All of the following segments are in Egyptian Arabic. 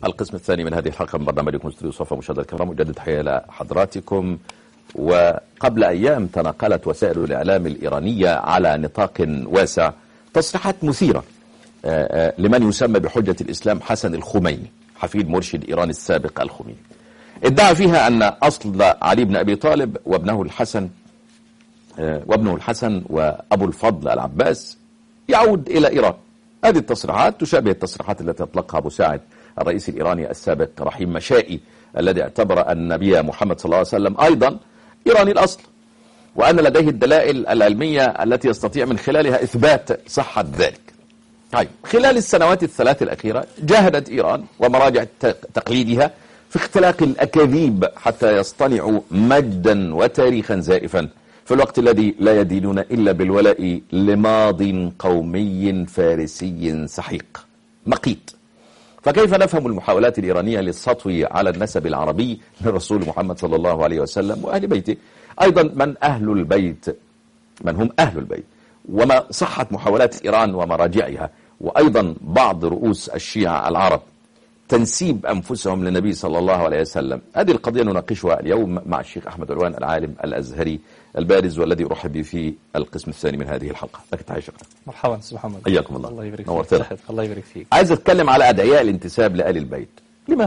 القسم الثاني من هذه الحلقة من برنامجكم استوديو صفا مشاهدة الكرام مجدد تحية لحضراتكم وقبل أيام تناقلت وسائل الإعلام الإيرانية على نطاق واسع تصريحات مثيرة آه، آه، لمن يسمى بحجة الإسلام حسن الخميني حفيد مرشد إيران السابق الخميني ادعى فيها أن أصل علي بن أبي طالب وابنه الحسن آه، وابنه الحسن وأبو الفضل العباس يعود إلى إيران هذه التصريحات تشابه التصريحات التي أطلقها أبو ساعد الرئيس الإيراني السابق رحيم مشائي الذي اعتبر النبي محمد صلى الله عليه وسلم أيضا إيراني الأصل وأن لديه الدلائل العلمية التي يستطيع من خلالها إثبات صحة ذلك طيب خلال السنوات الثلاث الأخيرة جاهدت إيران ومراجع تقليدها في اختلاق الأكاذيب حتى يصطنعوا مجدا وتاريخا زائفا في الوقت الذي لا يدينون إلا بالولاء لماض قومي فارسي سحيق مقيت فكيف نفهم المحاولات الإيرانية للسطو على النسب العربي للرسول محمد صلى الله عليه وسلم وأهل بيته أيضا من أهل البيت من هم أهل البيت وما صحت محاولات إيران ومراجعها وأيضا بعض رؤوس الشيعة العرب تنسيب أنفسهم للنبي صلى الله عليه وسلم هذه القضية نناقشها اليوم مع الشيخ أحمد علوان العالم الأزهري البارز والذي أرحب به في القسم الثاني من هذه الحلقة لك تحية شكرا مرحبا سبحان الله حياكم الله الله يبارك نورتنا. فيك الله يبارك فيك عايز أتكلم على أدعياء الانتساب لآل البيت لماذا؟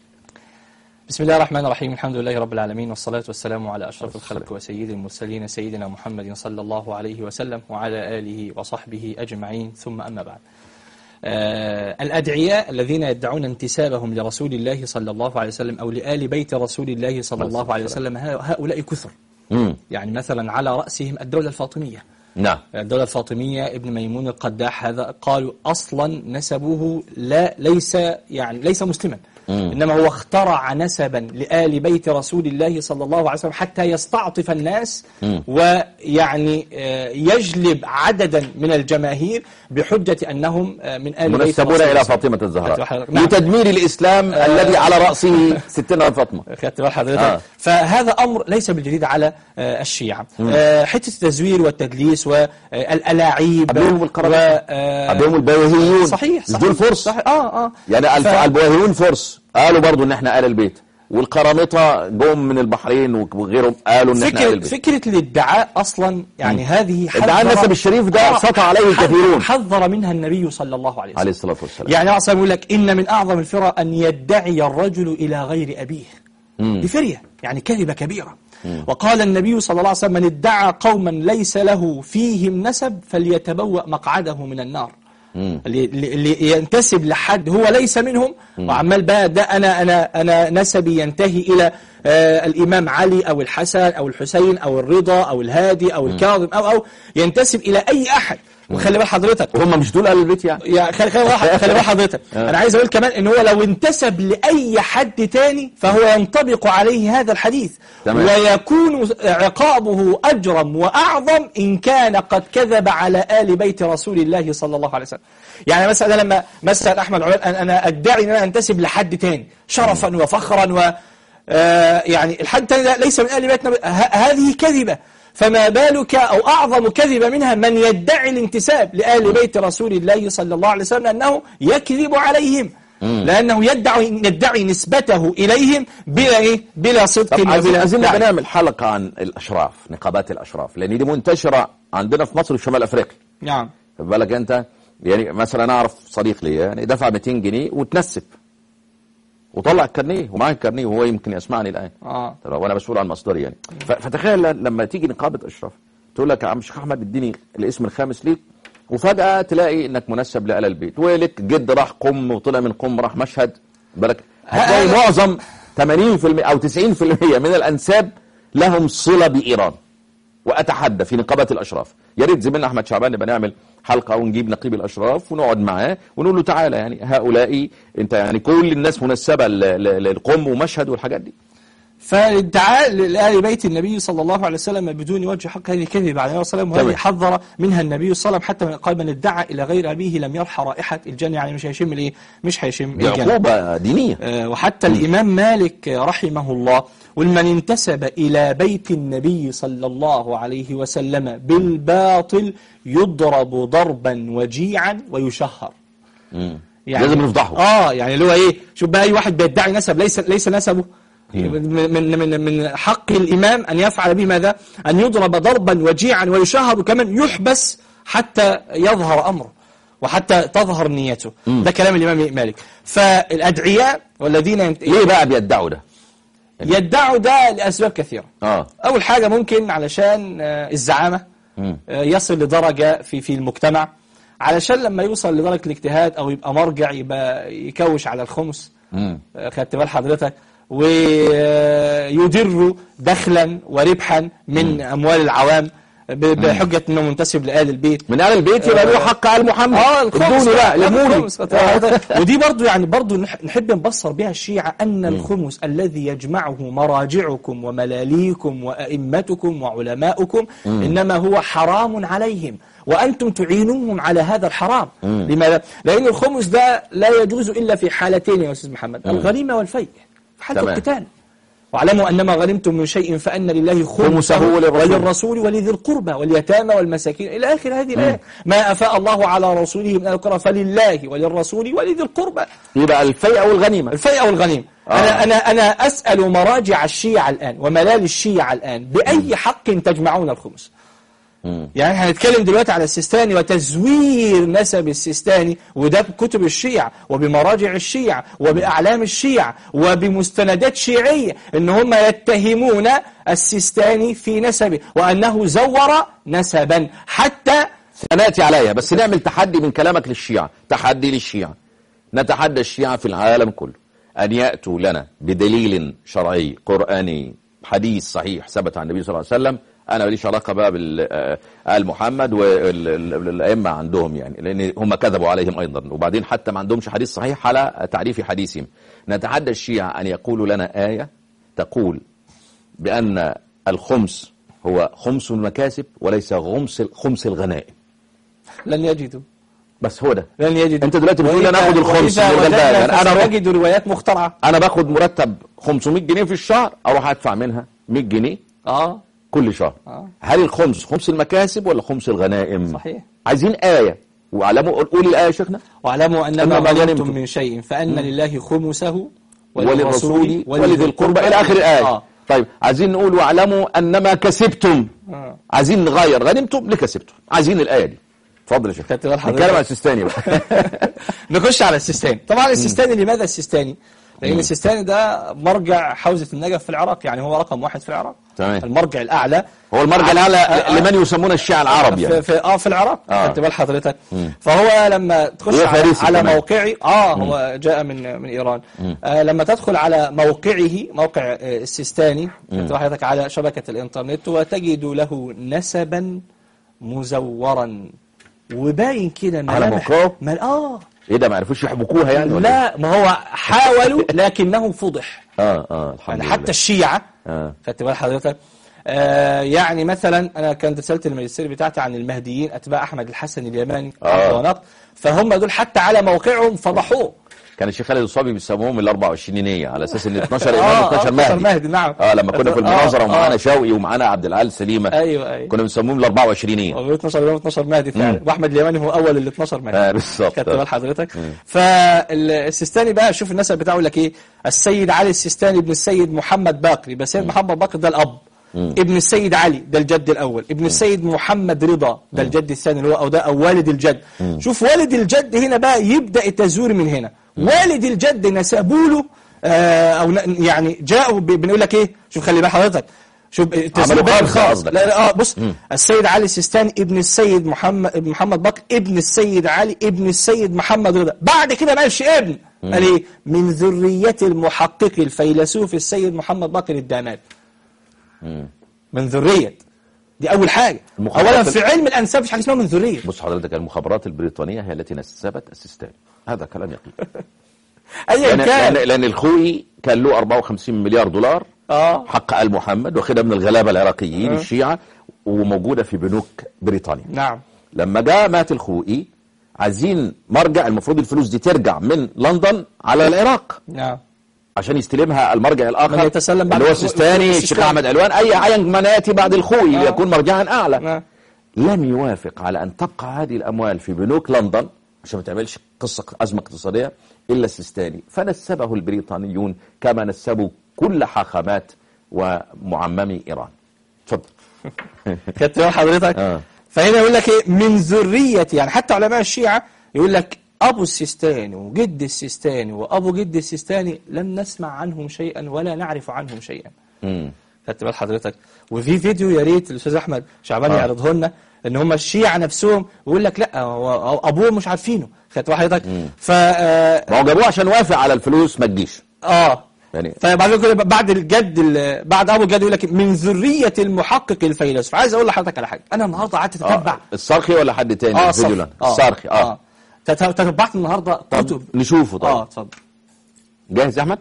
بسم الله الرحمن الرحيم الحمد لله رب العالمين والصلاة والسلام على أشرف والسلام. الخلق وسيد المرسلين سيدنا محمد صلى الله عليه وسلم وعلى آله وصحبه أجمعين ثم أما بعد آه الأدعياء الذين يدعون انتسابهم لرسول الله صلى الله عليه وسلم أو لآل بيت رسول الله صلى عليه الله عليه الصلاة وسلم ه- هؤلاء كثر مم. يعني مثلا على رأسهم الدولة الفاطمية نعم الدولة الفاطمية ابن ميمون القداح هذا قالوا أصلا نسبه لا ليس يعني ليس مسلما إنما هو اخترع نسبا لآل بيت رسول الله صلى الله عليه وسلم حتى يستعطف الناس ويعني آه، يجلب عددا من الجماهير بحجة أنهم آه، من آل بيت منسبون رسول إلى الله فاطمة الزهراء حضرتك. نعم. لتدمير الإسلام الذي على رأسه ستنا فاطمة خدت بال حضرتك آه. فهذا امر ليس بالجديد على آه، الشيعة آه، حته التزوير والتدليس والالاعيب قبلهم القرامطة. آه، قبلهم البويهيون صحيح مش صحيح دول فرس صحيح اه اه يعني الف... ف- البويهيون فرس قالوا برضو ان احنا آل البيت والقرامطة جم من البحرين وغيرهم قالوا ان احنا آل فكرة البيت فكرة الادعاء أصلا يعني هذه حذر ادعاء النسب الشريف ده آه، سطع عليه حذر- الكثيرون. حذر منها النبي صلى الله عليه وسلم عليه الصلاة والسلام يعني أصلا يقول لك إن من أعظم الفرى أن يدعي الرجل إلى غير أبيه دي فرية يعني كذبة كبيرة وقال النبي صلى الله عليه وسلم من ادعى قوما ليس له فيهم نسب فليتبوأ مقعده من النار اللي, اللي اللي ينتسب لحد هو ليس منهم وعمال بقى ده أنا أنا أنا نسبي ينتهي إلى آه الإمام علي أو الحسن أو الحسين أو الرضا أو الهادي أو الكاظم أو أو ينتسب إلى أي أحد وخلي بال حضرتك وهم مش دول آل البيت يعني يا خلي خلي واحد- خلي بال حضرتك انا عايز اقول كمان ان هو لو انتسب لاي حد تاني فهو ينطبق عليه هذا الحديث تمام. ويكون عقابه اجرم واعظم ان كان قد كذب على ال بيت رسول الله صلى الله عليه وسلم يعني مثلا أنا لما مثلا احمد علوان أنا- انا ادعي ان انا انتسب لحد تاني شرفا وفخرا و آه، يعني الحد التاني ده ليس من ال بيت نبي- ه- هذه كذبه فما بالك أو أعظم كذبة منها من يدعي الانتساب لآل بيت رسول الله صلى الله عليه وسلم أنه يكذب عليهم لأنه يدعي, يدعي نسبته إليهم بلا إيه؟ بلا صدق طب عايزين وبلا عايزين دعي. نبقى نعمل حلقة عن الأشراف نقابات الأشراف لأن دي منتشرة عندنا في مصر وفي شمال أفريقيا نعم خد بالك أنت يعني مثلا أنا أعرف صديق لي يعني دفع 200 جنيه وتنسب وطلع الكارنيه ومعاه الكارنيه وهو يمكن يسمعني الآن آه. طب وانا مسؤول عن مصدري يعني ف- فتخيل لما تيجي نقابه اشراف تقول لك يا عم شيخ احمد اديني الاسم الخامس ليك وفجاه تلاقي انك منسب لآل البيت ولك جد راح قم وطلع من قم راح مشهد بالك هتلاقي هذا- معظم 80% او 90% من الانساب لهم صله بايران واتحدى في نقابه الاشراف يا ريت زميلنا احمد شعبان نبقى نعمل حلقه ونجيب نقيب الاشراف ونقعد معاه ونقول له تعالى يعني هؤلاء انت يعني كل الناس منسبه ل- ل- للقم ومشهد والحاجات دي فالادعاء لآل بيت النبي صلى الله عليه وسلم بدون وجه حق هذه كذب عليه الصلاة والسلام وهذه تمام. حذر منها النبي صلى الله عليه وسلم حتى من قال من ادعى إلى غير أبيه لم يرحى رائحة الجنة يعني مش هيشم الإيه مش هيشم دي الجنة عقوبه دينيه آه، وحتى الإمام مالك آه، رحمه الله والمن انتسب إلى بيت النبي صلى الله عليه وسلم بالباطل يضرب ضربا وجيعا ويشهر لازم نفضحه. اه يعني اللي هو ايه شوف بقى اي واحد بيدعي نسب ليس ليس نسبه من من من من حق الامام ان يفعل به ماذا؟ ان يضرب ضربا وجيعا ويشهر كمان يحبس حتى يظهر امره وحتى تظهر نيته ده كلام الامام مالك فالادعياء والذين ينت- ليه بقى بيدعوا ده يدعوا ده لاسباب كثيره اه اول حاجه ممكن علشان آه، الزعامه مم. آه، يصل لدرجه في في المجتمع علشان لما يوصل لدرجه الاجتهاد او يبقى مرجع يبقى يكوش على الخمس مم. آه، خدت بال حضرتك ويدر دخلا وربحا من اموال العوام ب- بحجه انه منتسب لآل البيت من اهل البيت يبقى له حق على محمد اه الخمس ادوني بقى لا، لموني الخمس. ودي برضو يعني برضو نح- نحب نبصر بها الشيعة أن الخمس الذي يجمعه مراجعكم وملاليكم وأئمتكم وعلماؤكم إنما هو حرام عليهم وأنتم تعينوهم على هذا الحرام لماذا؟ لأن الخمس ده لا يجوز إلا في حالتين يا أستاذ محمد الغنيمة والفيء في حالة تمام. القتال واعلموا أنما غنمتم من شيء فأن لله خمسه خمسه وللرسول. وللرسول ولذي القربى واليتامى والمساكين إلى آخر هذه الآية ما أفاء الله على رسوله من القرى فلله وللرسول ولذي القربى يبقى الفيء والغنيمة الفيء والغنيم آه. أنا, أنا, أنا أسأل مراجع الشيعة الآن وملال الشيعة الآن بأي حق تجمعون الخمس مم. يعني هنتكلم دلوقتي على السيستاني وتزوير نسب السيستاني وده بكتب الشيعة وبمراجع الشيعة وبأعلام الشيعة وبمستندات شيعية ان هم يتهمون السيستاني في نسبه وأنه زور نسبا حتى سنأتي عليها بس نعمل تحدي من كلامك للشيعة تحدي للشيعة نتحدى الشيعة في العالم كله أن يأتوا لنا بدليل شرعي قرآني حديث صحيح ثبت عن النبي صلى الله عليه وسلم أنا ماليش علاقة بقى بآل محمد والأئمة عندهم يعني لأن هم كذبوا عليهم أيضا وبعدين حتى ما عندهمش حديث صحيح على تعريف حديثهم نتحدى الشيعة أن يقولوا لنا آية تقول بأن الخمس هو خمس المكاسب وليس خمس خمس الغنائم لن يجدوا بس هو ده لن يجدوا انت دلوقتي بتقول وإذا- انا اخد الخمس وإذا من الغلبان وجدنا يعني انا اروح فسنجد روايات مخترعة انا باخد مرتب 500 جنيه في الشهر اروح ادفع منها 100 جنيه اه كل شهر آه. هل الخمس خمس المكاسب ولا خمس الغنائم صحيح. عايزين آية واعلموا قول الآية يا شيخنا واعلموا أنما أنما غنمتم غنمتم من شيء فأن لله خمسه وللرسول ولذي القربى إلى آخر الآية آه. طيب عايزين نقول واعلموا أنما كسبتم آه. عايزين نغير غنمتم لكسبتم عايزين الآية دي اتفضل يا شيخ خدت بال حضرتك؟ نتكلم عن السيستاني بقى نخش على السيستاني طبعا السيستاني لماذا السيستاني لأن السيستاني ده مرجع حوزة النجف في العراق يعني هو رقم واحد في العراق تمام. المرجع الأعلى هو المرجع آه، الأعلى آه. لمن يسمون الشيعة العرب يعني في, في اه في العراق آه. خدت بال حضرتك فهو لما تخش هو على, فارسي على كمان. موقعي اه هو جاء من من ايران آه لما تدخل على موقعه موقع آه، السيستاني خدت بال حضرتك على شبكة الانترنت وتجد له نسبا مزورا وباين كده على ملامح موقعه؟ مل... اه ايه ده ما عرفوش يحبكوها يعني ولا إيه؟ لا ما هو حاولوا لكنه فضح اه اه الحمد يعني لله حتى الشيعة آه. خدت بال حضرتك آه يعني مثلا انا كانت رساله الماجستير بتاعتي عن المهديين اتباع احمد الحسن اليماني آه. ونقد فهم دول حتى على موقعهم فضحوه كان الشيخ خالد الصبي بيسموهم ال 24 على اساس ان 12 آه، امام آه، 12 12 مهدي مهدي، نعم. اه لما كنا في آه، المناظره آه. ومعانا شوقي ومعانا عبد العال سليمه ايوه ايوه كنا بنسموهم ال 24 هو 12 يوم 12 مهدي فعلا واحمد اليماني هو اول ال 12 مهدي آه، بالظبط. خدت بال حضرتك فالسيستاني بقى شوف النسب بتاعه يقول لك ايه السيد علي السيستاني ابن السيد محمد باقر يبقى السيد محمد باقر ده الاب ابن السيد علي ده الجد الاول ابن السيد محمد رضا ده الجد الثاني اللي هو او ده او والد الجد شوف والد الجد هنا بقى يبدا التزوير من هنا والد الجد نسبوا له آه او ن- يعني جاءوا ب- بنقول لك ايه شوف خلي بال حضرتك شوف التزوير عملوا بقى خمسة خالص قصدك. لا لا اه بص السيد علي السيستاني ابن السيد محمد ابن محمد بكر ابن السيد علي ابن السيد محمد رضا بعد كده ما قالش ابن قال ايه من ذرية المحقق الفيلسوف السيد محمد بكر الدامات من ذرية دي أول حاجة المخابرات أولا ال- في علم الأنساب مش حاجة اسمها من ذرية بص حضرتك المخابرات البريطانيه هي التي نسبت السيستاني هذا كلام يقين أيا لان كان لان, لأن الخوئي كان له 54 مليار دولار اه حق ال محمد واخدها من الغلابه العراقيين الشيعه وموجوده في بنوك بريطانيا نعم لما جاء مات الخوئي عايزين مرجع المفروض الفلوس دي ترجع من لندن على العراق نعم عشان يستلمها المرجع الاخر من يتسلم بعد اللي هو الخو- السيستاني الشيخ السيستاني. احمد علوان اي ايا من ياتي بعد الخوئي آه. ليكون مرجعا اعلى نعم لم يوافق على ان تبقى هذه الاموال في بنوك لندن عشان ما تعملش قصة أزمة اقتصادية إلا السيستاني فنسبه البريطانيون كما نسبوا كل حاخامات ومعممي إيران تفضل خدت بال حضرتك آه. فهنا يقول لك ايه من ذرية يعني حتى علماء الشيعة يقول لك أبو السيستاني وجد السيستاني وأبو جد السيستاني لم نسمع عنهم شيئا ولا نعرف عنهم شيئا مم. خدت بال حضرتك وفي فيديو يا ريت الاستاذ احمد شعبان آه. يعرضه لنا ان هم الشيعة نفسهم يقول لك لا هو ابوه مش عارفينه خدت بال حضرتك ف اه ما هو جابوه عشان وافق على الفلوس ما تجيش آه. يعني فبعد كده بعد الجد ال- بعد ابو الجد يقول لك من ذريه المحقق الفيلسوف عايز اقول لحضرتك على حاجه انا النهارده قعدت اتتبع آه. الصرخي ولا حد تاني اه الفيديو صرخ. ده؟ الصرخي اه, تت- تتبعت النهارده طب كتب نشوفه طيب اه اتفضل جاهز يا احمد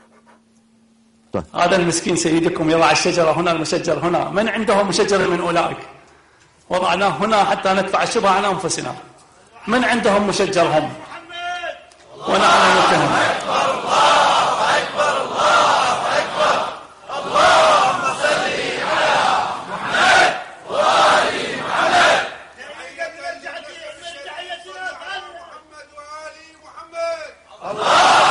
هذا المسكين سيدكم يضع الشجرة هنا المشجر هنا من عنده مشجر من أولئك وضعناه هنا حتى ندفع الشبهة عن أنفسنا من عندهم مشجرهم ونحن نتهم محمد وآل محمد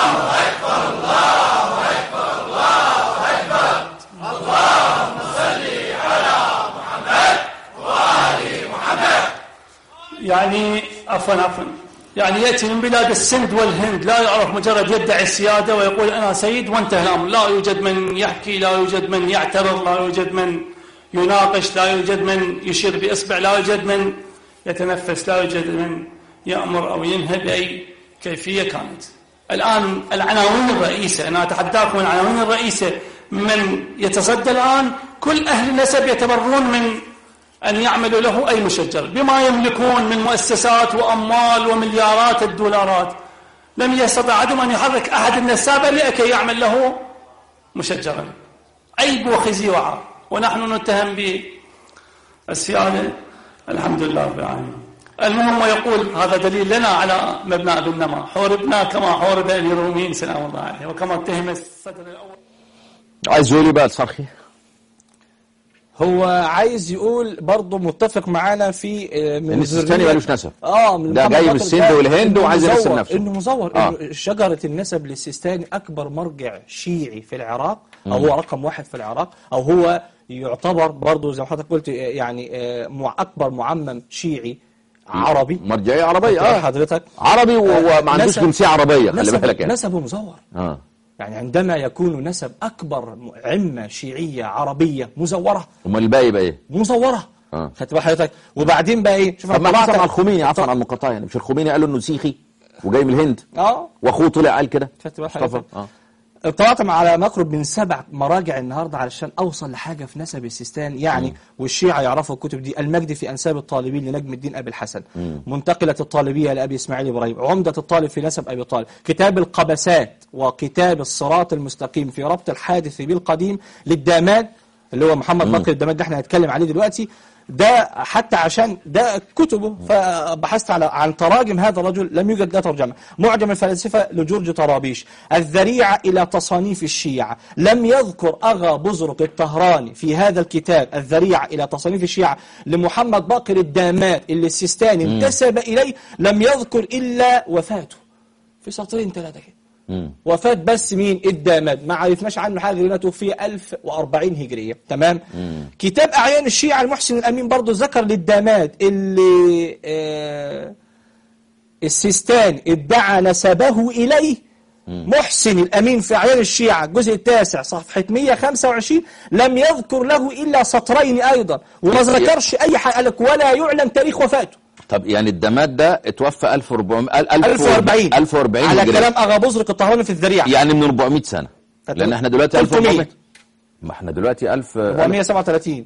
يعني عفوا عفوا يعني يأتي من بلاد السند والهند لا يعرف مجرد يدعي السيادة ويقول أنا سيد وانتهى الأمر لا يوجد من يحكي لا يوجد من يعترض لا يوجد من يناقش لا يوجد من يشير بإصبع لا يوجد من يتنفس لا يوجد من يأمر أو ينهى بأي كيفية كانت الآن العناوين الرئيسة أنا أتحداكم العناوين الرئيسة من يتصدى الآن كل أهل النسب يتبرون من أن يعملوا له أي مشجر بما يملكون من مؤسسات وأموال ومليارات الدولارات لم يستطع أحدهم أن يحرك أحد النسابة لكي يعمل له مشجرا عيب وخزي وعار ونحن نتهم بالسيادة الحمد لله رب العالمين المهم ويقول هذا دليل لنا على مبنى بالنما حوربنا كما حورب الروميين سلام الله عليه وكما اتهم الصدر الأول عايز يقول ايه بقى الصرخي هو عايز يقول برضه متفق معانا في آه، من إن السيستاني ذرية- مالوش نسب. اه من ده محمد جاي من باقر السند ده والهند إنه وعايز يرسم مزور- نفسه. انه مزور آه. انه شجره النسب للسيستاني اكبر مرجع شيعي في العراق او هو رقم واحد في العراق او هو يعتبر برضه زي ما حضرتك قلت آه، يعني آه، مع- اكبر معمم شيعي عربي مرجعيه عربيه اه اه حضرتك عربي و- آه، وما عندوش نسب- جنسيه عربيه خلي نسب- بالك يعني نسبه مزور اه يعني عندما يكون نسب اكبر عمه شيعيه عربيه مزوره امال الباقي بقى ايه؟ مصوره آه. خدت بال حضرتك وبعدين بقى ايه شوف طب ما أنا حصل طلعت- مع الخميني عفوا عن المقاطعه يعني مش الخميني قالوا انه سيخي وجاي من الهند اه واخوه طلع قال كده خدت بال مصطفى حضرتك اه طلعت مع- على مقرب من سبع مراجع النهارده علشان اوصل لحاجه في نسب السيستان يعني والشيعه يعرفوا الكتب دي المجد في انساب الطالبين لنجم الدين ابي الحسن منتقله الطالبيه لابي اسماعيل ابراهيم عمده الطالب في نسب ابي طالب كتاب القبسات وكتاب الصراط المستقيم في ربط الحادث بالقديم للداماد اللي هو محمد بكر الداماد ده احنا هنتكلم عليه دلوقتي ده حتى عشان ده كتبه فبحثت على عن تراجم هذا الرجل لم يوجد له ترجمه معجم الفلاسفه لجورج طرابيش الذريعه الى تصانيف الشيعه لم يذكر اغا بزرق الطهراني في هذا الكتاب الذريعه الى تصانيف الشيعه لمحمد باقر الدامات اللي السيستاني انتسب اليه لم يذكر الا وفاته في سطرين ثلاثه كده مم. وفاة بس مين الداماد ما عرفناش عنه حاجة لأنه توفي 1040 هجرية تمام كتاب أعيان الشيعة المحسن الأمين برضو ذكر للداماد اللي آه السيستان ادعى نسبه إليه محسن الأمين في أعيان الشيعة الجزء التاسع صفحة 125 لم يذكر له إلا سطرين أيضا وما ذكرش أي حاجة قال لك ولا يعلم تاريخ وفاته طب يعني الدمات ده اتوفى 1400 1040 1040 على هجري. كلام أغا بزرق الطهراني في الذريعة يعني من 400 سنه لان احنا دلوقتي 300. 1400 ما احنا دلوقتي 1000 437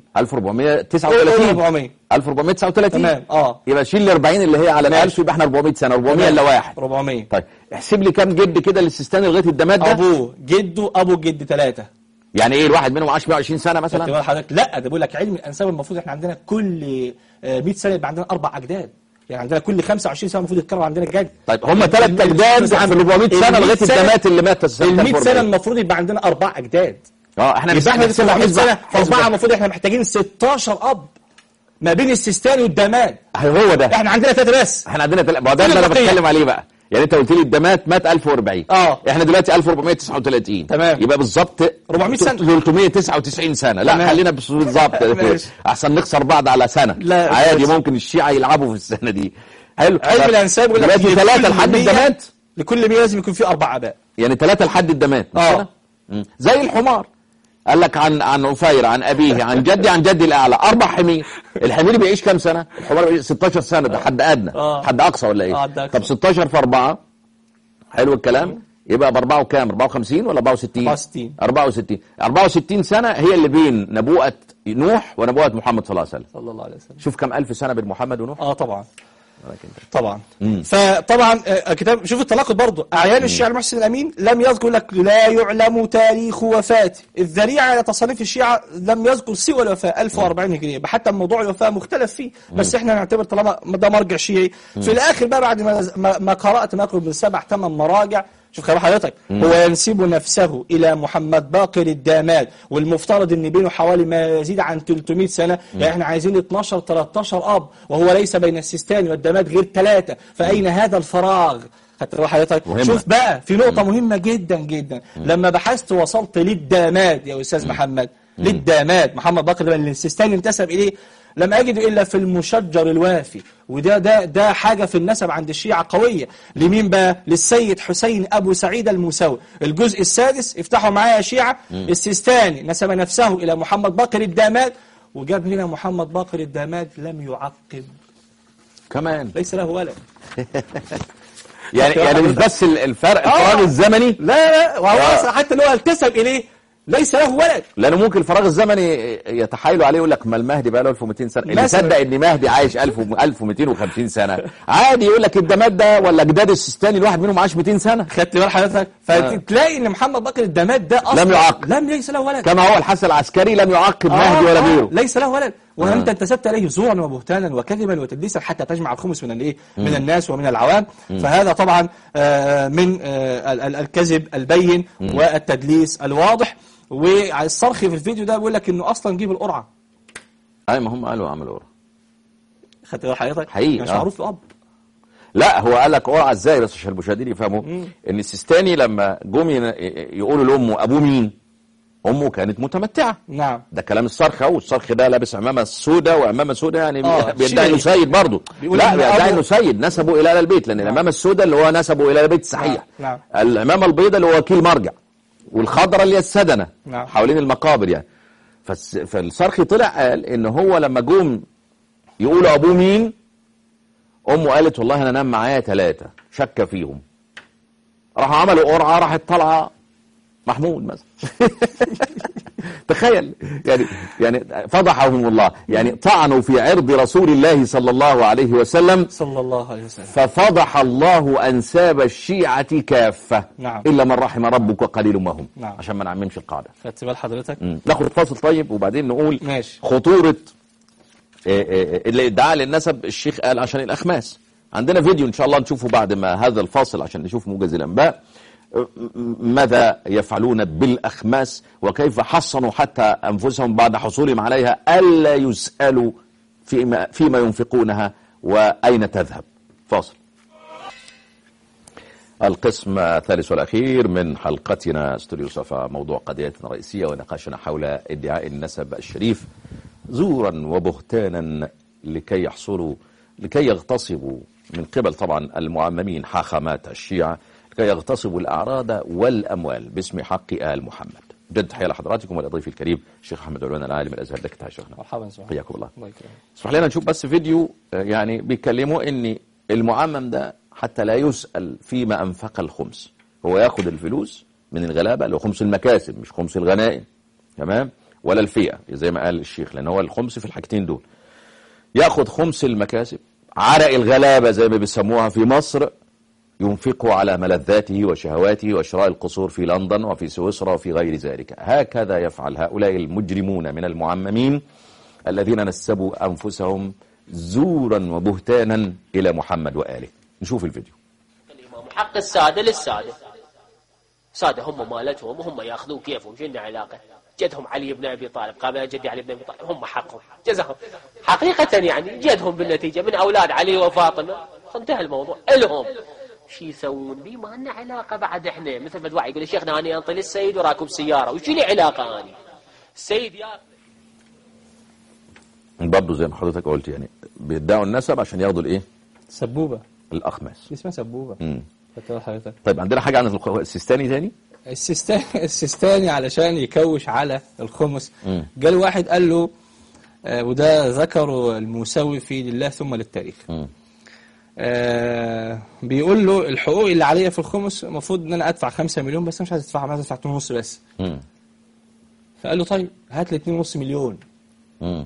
1439 400 1439 تمام اه يبقى شيل ال 40 اللي هي على ال ماشي. 1000 يبقى احنا 400 سنه 400 الا واحد 400 طيب احسب لي كام جد كده للسيستاني لغايه الدمات ده ابوه جده ابو الجد ثلاثه يعني ايه الواحد منهم عاش 120 سنه خدت مثلا بال حضرتك لا ده بيقول لك علم الانساب المفروض احنا عندنا كل آه، 100 سنه يبقى عندنا اربع اجداد يعني عندنا كل 25 سنه المفروض يتكرر عندنا جد طيب هم ثلاث اجداد عند 400 سنه لغايه الدمات اللي مات ال 100 سنه المفروض يبقى عندنا اربع اجداد اه احنا يبقى احنا نحسب 700 حسبة- سنه في اربعه حسبة. المفروض احنا محتاجين 16 اب ما بين السيستاني والدماد هو ده احنا عندنا ثلاثه بس احنا عندنا تل... ما هو ده فين اللي انا البقية؟ بتكلم عليه بقى يعني انت قلت لي الدمات مات 1040 اه. احنا دلوقتي 1439 تمام. يبقى بالظبط 400 سنة. 399 سنه لا تمام. خلينا بس- بالظبط ماشي. احسن نخسر بعض على سنه لا، عادي بس- ممكن الشيعة يلعبوا في السنه دي حلو علم الانساب يقول لك دلوقتي لكل ثلاثه لحد مية- الدمات لكل 100 لازم يكون في اربع اباء يعني ثلاثه لحد الدمات مش اه. كده؟ مم. زي الحمار قال لك عن عن عفير عن ابيه عن جدي عن جدي الاعلى اربع حمير الحمير بيعيش كام سنه الحمار بيعيش 16 سنه ده حد ادنى اه. حد اقصى ولا اه، ايه حد أقصى. طب 16 في 4 حلو الكلام يبقى باربعه وكام 54 ولا 64 64. 64 64 سنه هي اللي بين نبوءه نوح ونبوءه محمد صلى الله عليه وسلم صلى الله عليه وسلم شوف كم الف سنه بين محمد ونوح اه طبعا لكن طبعا فطبعا آه، كتاب شوف التناقض برضه اعيان الشيعة المحسن الامين لم يذكر لك لا يعلم تاريخ وفاته الذريعه الى تصانيف الشيعة لم يذكر سوى الوفاه 1040 هجريه حتى موضوع الوفاه مختلف فيه بس احنا نعتبر طالما ده مرجع شيعي في الاخر بقى بعد ما ما, ما قرات ما يقرب من سبع ثمان مراجع شوف كلام حضرتك هو ينسب نفسه الى محمد باقر الداماد والمفترض ان بينه حوالي ما يزيد عن 300 سنه يعني احنا عايزين 12 13 اب وهو ليس بين السيستاني والداماد غير ثلاثه فاين هذا الفراغ خدت بال حضرتك مهمة. شوف بقى في نقطه مهمه جدا جدا لما بحثت وصلت للداماد يا استاذ محمد للداماد محمد باقر الداماد اللي السيستاني انتسب اليه لم أجد إلا في المشجر الوافي وده ده ده حاجة في النسب عند الشيعة قوية لمين بقى للسيد حسين أبو سعيد الموسوي الجزء السادس افتحوا معايا يا شيعة السيستاني نسب نفسه إلى محمد باقر الداماد وجاب هنا محمد باقر الداماد لم يعقب كمان ليس له ولد يعني يعني مش بس ال- الفرق آه. الفراغ الزمني لا لا وهو آه. أصلا حتى اللي هو انتسب إليه ليس له ولد لانه ممكن الفراغ الزمني يتحايلوا عليه يقول لك ما المهدي بقى له 1200 سنه اللي مثلاً. صدق ان مهدي عايش 1000 و 1250 سنه عادي يقول لك الدمات ده ولا جداد السيستاني الواحد منهم عاش 200 سنه خدت بال حضرتك فتلاقي ان محمد باقر الداماد ده اصلا لم يعقب. لم ليس له ولد كما هو الحسن العسكري لم يعقب آه، مهدي ولا آه، غيره ليس له ولد وانت انتسبت اليه زورا وبهتانا وكذبا وتدليسا حتى تجمع الخمس من الايه من الناس ومن العوام فهذا طبعا آه، من آه، ال- ال- الكذب البين والتدليس الواضح والصرخي في الفيديو ده بيقول لك انه اصلا جيب القرعه اي ما هم قالوا عملوا قرعه خدت بال حضرتك حقيقي، مش آه. معروف له اب لا هو قال لك قرعه ازاي بس عشان المشاهدين يفهموا ان السيستاني لما جم ين- يقولوا لامه ابوه مين امه كانت متمتعه نعم ده كلام الصرخ اهو الصرخ ده لابس عمامه سوداء وعمامه سوداء يعني آه، بيدعي انه شيعي. سيد برضه بيقول لا إن بيدعي أبو- انه سيد نسبه الى آل البيت لان العمامه السوداء اللي هو نسبه الى البيت الصحيح نعم. العمامه البيضاء اللي هو وكيل مرجع والخضراء اللي هي السدنه نعم. حوالين المقابر يعني فالس- فالصرخي طلع قال ان هو لما جم يقولوا ابوه مين امه قالت والله انا نام معايا ثلاثه شك فيهم راحوا عملوا قرعه راحت طالعه محمود مثلا تخيل يعني يعني فضحهم الله يعني طعنوا في عرض رسول الله صلى الله عليه وسلم صلى الله عليه وسلم ففضح الله انساب الشيعه كافه نعم. الا من رحم ربك وقليل ما هم نعم. عشان ما نعممش القاعده خدت بال حضرتك مم. ناخد فاصل طيب وبعدين نقول ماشي. خطورة آه، آه، اللي ادعى للنسب الشيخ قال عشان الأخماس عندنا فيديو إن شاء الله نشوفه بعد ما هذا الفاصل عشان نشوف موجز الأنباء آه، م- ماذا يفعلون بالأخماس وكيف حصنوا حتى أنفسهم بعد حصولهم عليها ألا يسألوا فيما, فيما ينفقونها وأين تذهب فاصل القسم الثالث والأخير من حلقتنا استوديو صفا موضوع قضيتنا الرئيسية ونقاشنا حول ادعاء النسب الشريف زورا وبهتانا لكي يحصلوا لكي يغتصبوا من قبل طبعا المعممين حاخامات الشيعة لكي يغتصبوا الأعراض والأموال باسم حق آل محمد جد تحية لحضراتكم ولضيفي الكريم الشيخ أحمد علوان العالم الأزهر لك تحية شيخنا مرحبا سبحان حياكم الله الله يكرمك اسمح لنا نشوف بس فيديو آه، يعني بيتكلموا ان المعمم ده حتى لا يسأل فيما أنفق الخمس هو ياخد الفلوس من الغلابة اللي هو خمس المكاسب مش خمس الغنائم تمام ولا الفئة زي ما قال الشيخ لأن هو الخمس في الحاجتين دول ياخد خمس المكاسب عرق الغلابة زي ما بيسموها في مصر ينفقه على ملذاته وشهواته وشراء القصور في لندن وفي سويسرا وفي غير ذلك هكذا يفعل هؤلاء المجرمون من المعممين الذين نسبوا أنفسهم زورا وبهتانا إلى محمد وآله نشوف الفيديو الإمام حق السادة للسادة سادة هم مالتهم وهم ياخذون كيفهم شنو علاقة جدهم علي بن أبي طالب قام جدي علي بن أبي طالب هم حقهم جزاهم حقيقة يعني جدهم بالنتيجة من أولاد علي وفاطمة انتهى الموضوع الهم شو يسوون بي ما لنا علاقة بعد احنا مثل ما الواحد يقول يا شيخنا أنا أنطي للسيد وراكب سيارة وش لي علاقة أنا السيد يا برضه زي ما حضرتك قلت يعني بيدعوا النسب عشان ياخدوا الايه سبوبة الاخماس دي اسمها سبوبة مم. خدت بال حضرتك طيب عندنا حاجه عن الخ- السيستاني تاني السيستاني السيستاني علشان يكوش على الخمس مم. قال واحد قال له آه، وده ذكره المساوي في لله ثم للتاريخ مم. آه، بيقول له الحقوق اللي عليا في الخمس المفروض ان انا ادفع 5 مليون بس أنا مش عايز ادفعها أنا عايز ادفع 2.5 بس مم. فقال له طيب هات لي 2.5 مليون مم.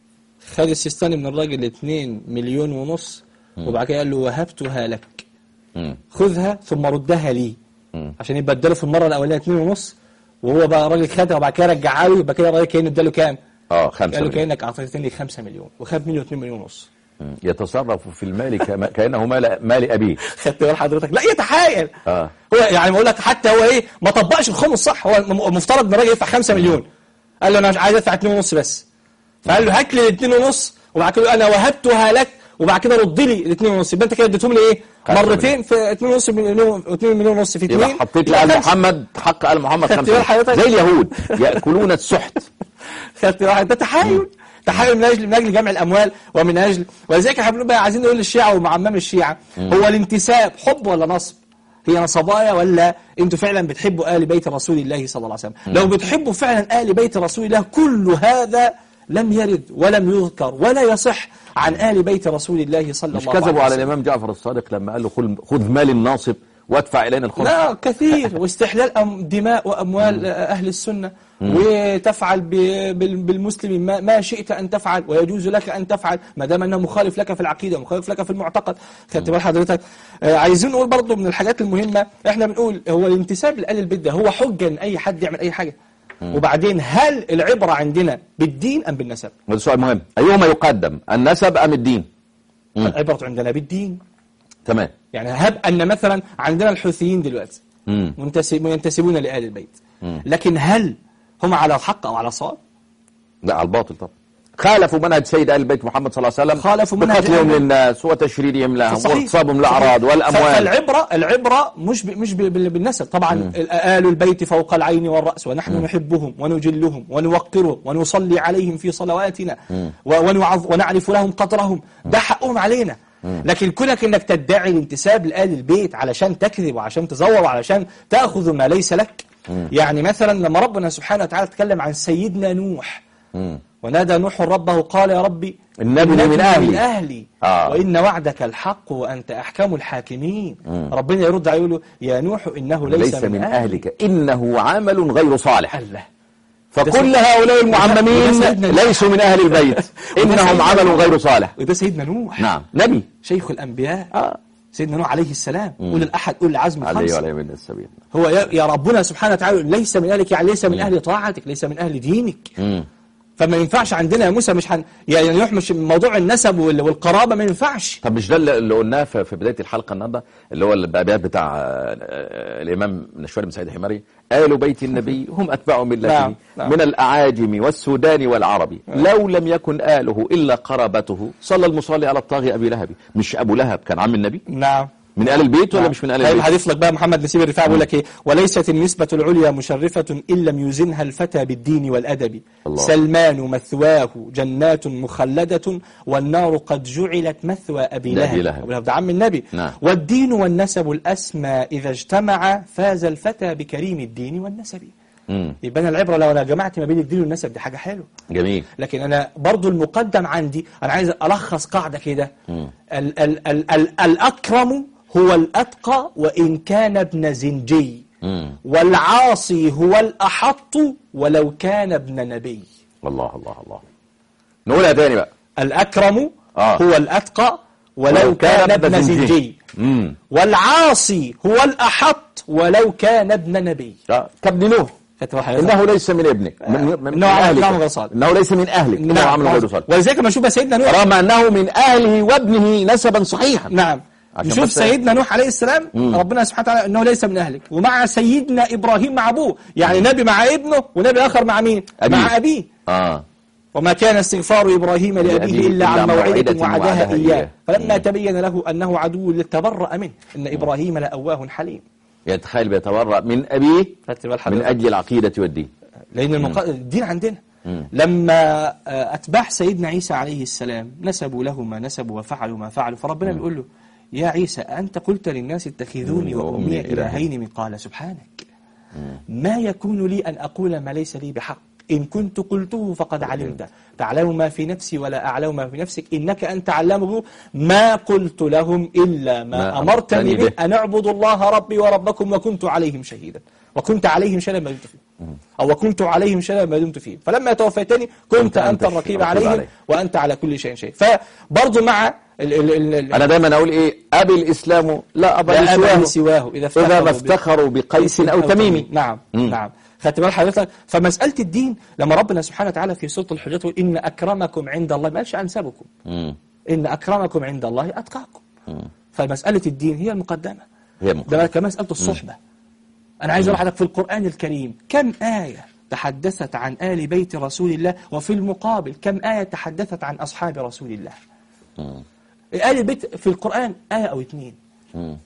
خد السيستاني من الراجل 2 مليون ونص وبعد كده قال له وهبتها لك مم. خذها ثم ردها لي مم. عشان يبقى اداله في المره الاولانيه 2 ونص وهو بقى راجل خدها وبعد كده رجعها له يبقى كده الراجل كانه اداله كام؟ اه خمسة قال له مليون. كانك اعطيتني 5 مليون وخد منه 2 مليون ونص مم. يتصرف في المال كما كانه مال مال ابيه خدت بال حضرتك لا يتحايل اه هو يعني بقول لك حتى هو ايه ما طبقش الخمس صح هو الم- المفترض ان الراجل يدفع 5 مليون قال له انا مش عايز ادفع 2 ونص بس فقال له هات لي 2 ونص وبعد كده انا وهبتها لك وبعد كده رد لي ال 2 ونص يبقى انت كده اديتهم لي ايه خمسة مرتين في 2 ونص مليون 2 مليون ونص في 2 يبقى حطيت لآل محمد حق آل محمد خدت خمسة بال حضرتك؟ زي اليهود يأكلون السحت خدت واحد ده تحايل تحايل من اجل من اجل جمع الاموال ومن اجل ولذلك احنا بنقول بقى عايزين نقول للشيعه ومعمم الشيعه هو الانتساب حب ولا نصب؟ هي نصبايا ولا انتوا فعلا بتحبوا ال بيت رسول الله صلى الله عليه وسلم؟ لو بتحبوا فعلا ال بيت رسول الله كل هذا لم يرد ولم يذكر ولا يصح عن ال بيت رسول الله صلى مش الله عليه وسلم كذبوا على الإمام جعفر الصادق لما قال له خذ خذ مال الناصب وادفع إلينا الخمس لا كثير واستحلال أم- دماء وأموال أهل السنة وتفعل ب- بال- بالمسلم ما, ما شئت أن تفعل ويجوز لك أن تفعل ما دام أنه مخالف لك في العقيدة ومخالف لك في المعتقد خدت بال حضرتك آه، عايزين نقول برضه من الحاجات المهمة احنا بنقول هو الانتساب لآل البيت ده هو حجة إن أي حد يعمل أي حاجة وبعدين هل العبرة عندنا بالدين أم بالنسب؟ هذا سؤال مهم أيهما يقدم النسب أم الدين مم. العبرة عندنا بالدين تمام يعني هب أن مثلا عندنا الحوثيين دلوقتي مم. منتسب ينتسبون لآل البيت مم. لكن هل هم على الحق أو على الصواب لا على الباطل طبعا خالفوا منهج سيد آل البيت محمد صلى الله عليه وسلم خالفوا منهج بقتلهم آل- للناس وتشريدهم لهم صحيح. واغتصابهم الأعراض صحيح. والأموال فالعبرة العبرة مش ب... مش ب... بال- بالنسب طبعا آل البيت فوق العين والرأس ونحن نحبهم ونجلهم ونوقرهم ونصلي عليهم في صلواتنا و... ونعظ... ونعرف لهم قدرهم ده حقهم علينا لكن كونك انك تدعي الانتساب لآل البيت علشان تكذب وعشان تزور وعلشان تأخذ ما ليس لك يعني مثلا لما ربنا سبحانه وتعالى تكلم عن سيدنا نوح مم. ونادى نوح ربه قال يا ربي إنني من أهلي. من أهلي آه. وإن وعدك الحق وأنت أحكم الحاكمين ربنا يرد عليه يقول له يا نوح إنه ليس, ليس من أهلك إنه عمل غير صالح الله فكل هؤلاء المعممين وده سيدنا نوح. ليسوا من أهل البيت إنهم سيدنا عمل نوح. غير صالح وده سيدنا نوح نعم نبي شيخ الأنبياء آه. سيدنا نوح عليه السلام قول الأحد قول العزم عليه الخمسة وعليه من السبيل هو يا, يا ربنا سبحانه وتعالى ليس من أهلك يعني ليس من أهل طاعتك ليس من أهل دينك مم. فما ينفعش عندنا يا موسى مش هن يعني نوح مش موضوع النسب وال- والقرابة ما ينفعش طب مش ده اللي اللي قلناه في في بدايه الحلقه النهارده اللي هو الابيات بتاع آه، آه، الامام نشوان بن سعيد الحماري آل بيت النبي هم اتباع ملته نعم، نعم. من الاعاجم والسودان والعرب لو لم يكن آله الا قرابته صلى المصلي على الطاغي ابي لهب مش ابو لهب كان عم النبي نعم من آل البيت ولا نعم. مش من آل طيب البيت هضيف لك بقى محمد نسيب الرفاعي بيقول لك ايه وليست النسبة العليا مشرفة إن لم يزنها الفتى بالدين والأدب الله. سلمان مثواه جنات مخلدة والنار قد جعلت مثوى أبي ده أبي لهب لهب. أبو لهب ده عم النبي نعم. والدين والنسب الأسمى إذا اجتمع فاز الفتى بكريم الدين والنسب مم. يبقى أنا العبرة لو أنا جمعت ما بين الدين والنسب دي حاجة حلوة جميل لكن انا برضو المقدم عندي انا عايز الخص قاعده كده ال ال ال ال الاكرم هو الاتقى وان كان ابن زنجي مم. والعاصي هو الاحط ولو كان ابن نبي الله الله الله نقولها تاني بقى الاكرم آه. هو الاتقى ولو كان ابن زنجي مم. والعاصي هو الاحط ولو كان ابن نبي آه، كابن نوح خدت بالك حضرتك؟ انه ليس من ابنك من, من, من إنه عمل أهلك. عمل غير صالح. انه ليس من اهلك انه نعم. عمل غير صالح ولذلك لما نشوف سيدنا نوح رغم انه من اهله وابنه نسبا صحيحا نعم عشان نشوف بس- سيدنا نوح عليه السلام ربنا سبحانه وتعالى انه ليس من اهلك ومع سيدنا ابراهيم مع ابوه يعني نبي مع ابنه ونبي اخر مع مين أبيه. مع ابيه اه وما كان استغفار إبراهيم لأبيه لأبيه إلا عن إلا موعدة موعدة وعدها وعدها إياه إياه. فلما مم. تبين له أنه عدو تبرأ منه إن إبراهيم لأواه حليم يعني تخيل بيتبرأ من أبيه خدت بال من حضرتك؟ أجل العقيدة والدين لأن المق... الدين عندنا لما آه، أتباع سيدنا عيسى عليه السلام نسبوا له ما نسبوا وفعلوا ما فعلوا فربنا بيقول له يا عيسى أنت قلت للناس اتخذوني وأمي وأمي إلهين. إلهين من قال سبحانك ما يكون لي أن أقول ما ليس لي بحق إن كنت قلته فقد علمت تعلم ما في نفسي ولا أعلم ما في نفسك إنك أنت علام الغيوب ما قلت لهم إلا ما, ما أمرتني أمرتني به به. أن أعبدوا الله ربي وربكم وكنت عليهم شهيدا وكنت عليهم شهيدا ما دمت فيهم أو وكنت عليهم شهيدا ما دمت فيهم فلما توفيتني كنت كنت أنت أنت الرقيب الرقيب عليهم عليهم. وأنت على كل شيء شيء فبرضه مع ال ال ال ال أنا دايما أقول إيه أبي الإسلام لا أبا لا أبا سواه سواه إذا إذا افتخروا ما ب- افتخروا بقيس أو تميم نعم مم. نعم خدت بال حضرتك فمسألة الدين لما ربنا سبحانه وتعالى في سورة الحجرات يقول إن أكرمكم عند الله ما قالش أنسبكم مم. إن أكرمكم عند الله أتقاكم فمسألة الدين هي المقدمة هي مقدمة. ده كمان مسألة الصحبة أنا عايز أقول لحضرتك في القرآن الكريم كم آية تحدثت عن آل بيت رسول الله وفي المقابل كم آية تحدثت عن أصحاب رسول الله آل البيت في القرآن آية أو اثنين مم.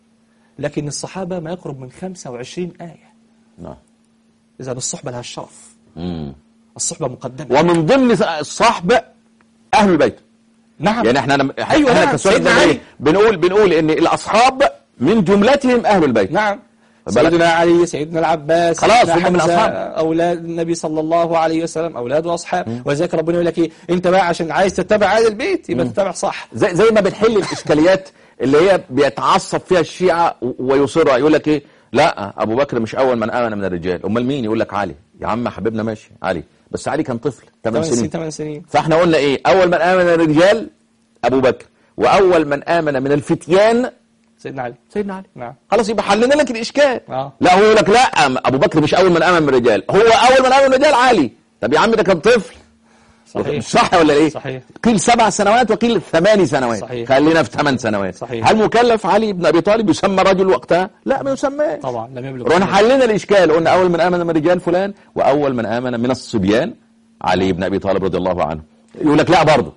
لكن الصحابة ما يقرب من 25 آية نعم. إذا الصحبة لها الشرف مم. الصحبة مقدمة ومن ضمن الصحبة أهل البيت نعم يعني احنا احنا أيوة احنا نعم، كسؤال سيدنا زمان علي. بنقول بنقول ان الاصحاب من جملتهم اهل البيت نعم بالك. سيدنا علي سيدنا العباس خلاص، سيدنا هم من حمزة، أصحاب. أولاد النبي صلى الله عليه وسلم أولاد وأصحاب ولذلك ربنا يقول لك إيه أنت بقى عشان عايز تتبع آل البيت يبقى تتبع صح زي زي ما بنحل الاشكاليات اللي هي بيتعصب فيها الشيعة و- ويصر يقول لك ايه لا ابو بكر مش اول من امن من الرجال امال مين يقول لك علي يا عم حبيبنا ماشي علي بس علي كان طفل 8 ثمان سنين سنين ثمان سنين فاحنا قلنا ايه اول من امن من الرجال ابو بكر واول من امن من الفتيان سيدنا علي سيدنا علي نعم خلاص يبقى حلنا لك الاشكال آه. لا هو يقول لك لا ابو بكر مش اول من امن من الرجال هو اول من امن من الرجال علي طب يا عم ده كان طفل صحيح صح ولا ايه صحيح. قيل سبع سنوات وقيل ثمان سنوات صحيح. خلينا في ثمان سنوات صحيح. هل مكلف علي بن ابي طالب يسمى رجل وقتها لا ما يسماش طبعا لم يبلغ رحنا حلينا الاشكال قلنا اول من امن من الرجال فلان واول من امن من الصبيان علي بن ابي طالب رضي الله عنه يقول لك لا برضه